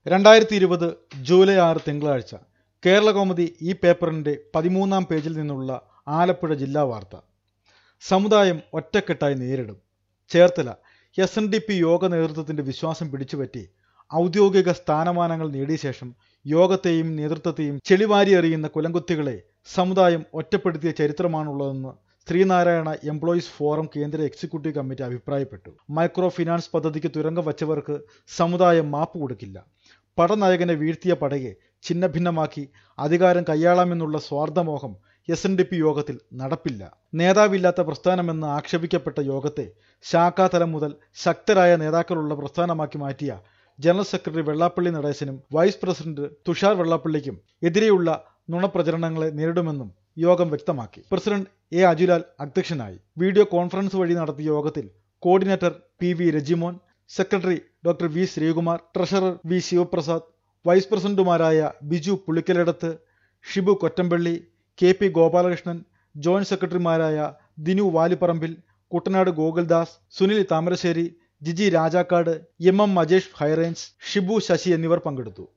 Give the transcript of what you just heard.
രണ്ടായിരത്തി ഇരുപത് ജൂലൈ ആറ് തിങ്കളാഴ്ച കേരളകൗമുദി ഈ പേപ്പറിന്റെ പതിമൂന്നാം പേജിൽ നിന്നുള്ള ആലപ്പുഴ ജില്ലാ വാർത്ത സമുദായം ഒറ്റക്കെട്ടായി നേരിടും Cherthala S N D P യോഗ നേതൃത്വത്തിന്റെ വിശ്വാസം പിടിച്ചുപറ്റി ഔദ്യോഗിക സ്ഥാനമാനങ്ങൾ നേടിയ ശേഷം യോഗത്തെയും നേതൃത്വത്തെയും ചെളിവാരി എറിയുന്ന കുലംകുത്തികളെ സമുദായം ഒറ്റപ്പെടുത്തിയ ചരിത്രമാണുള്ളതെന്ന് ശ്രീനാരായണ എംപ്ലോയീസ് ഫോറം കേന്ദ്ര എക്സിക്യൂട്ടീവ് കമ്മിറ്റി അഭിപ്രായപ്പെട്ടു മൈക്രോ ഫിനാൻസ് പദ്ധതിക്ക് തുരങ്കം വച്ചവർക്ക് സമുദായം മാപ്പ് കൊടുക്കില്ല പടനായകനെ വീഴ്ത്തിയ പടയെ ഛിന്നഭിന്നമാക്കി അധികാരം കൈയാളാമെന്നുള്ള സ്വാർത്ഥമോഹം എസ് എൻ ഡി പി യോഗത്തിൽ നടപ്പില്ല നേതാവില്ലാത്ത പ്രസ്ഥാനമെന്ന് ആക്ഷേപിക്കപ്പെട്ട യോഗത്തെ ശാഖാതലം മുതൽ ശക്തരായ നേതാക്കളുള്ള പ്രസ്ഥാനമാക്കി മാറ്റിയ ജനറൽ സെക്രട്ടറി വെള്ളാപ്പള്ളി നടേശനും വൈസ് പ്രസിഡന്റ് തുഷാർ വെള്ളാപ്പള്ളിക്കും എതിരെയുള്ള നുണപ്രചരണങ്ങളെ നേരിടുമെന്നും യോഗം വ്യക്തമാക്കി പ്രസിഡന്റ് എ അജുലാൽ അധ്യക്ഷനായി വീഡിയോ കോൺഫറൻസ് വഴി നടത്തിയ യോഗത്തിൽ coordinator P V Rajimon secretary doctor V Sreekumar treasurer V Sivaprasad vice പ്രസിഡന്റുമാരായ Biju Pulikkalidathu Shibu Kottampally K P Gopalakrishnan joint സെക്രട്ടറിമാരായ Dinu Valipparambil Kuttanad Gokuldas Sunil Thamarassery Jiji Rajakkad M M Majesh high range Shibu Sasi എന്നിവർ പങ്കെടുത്തു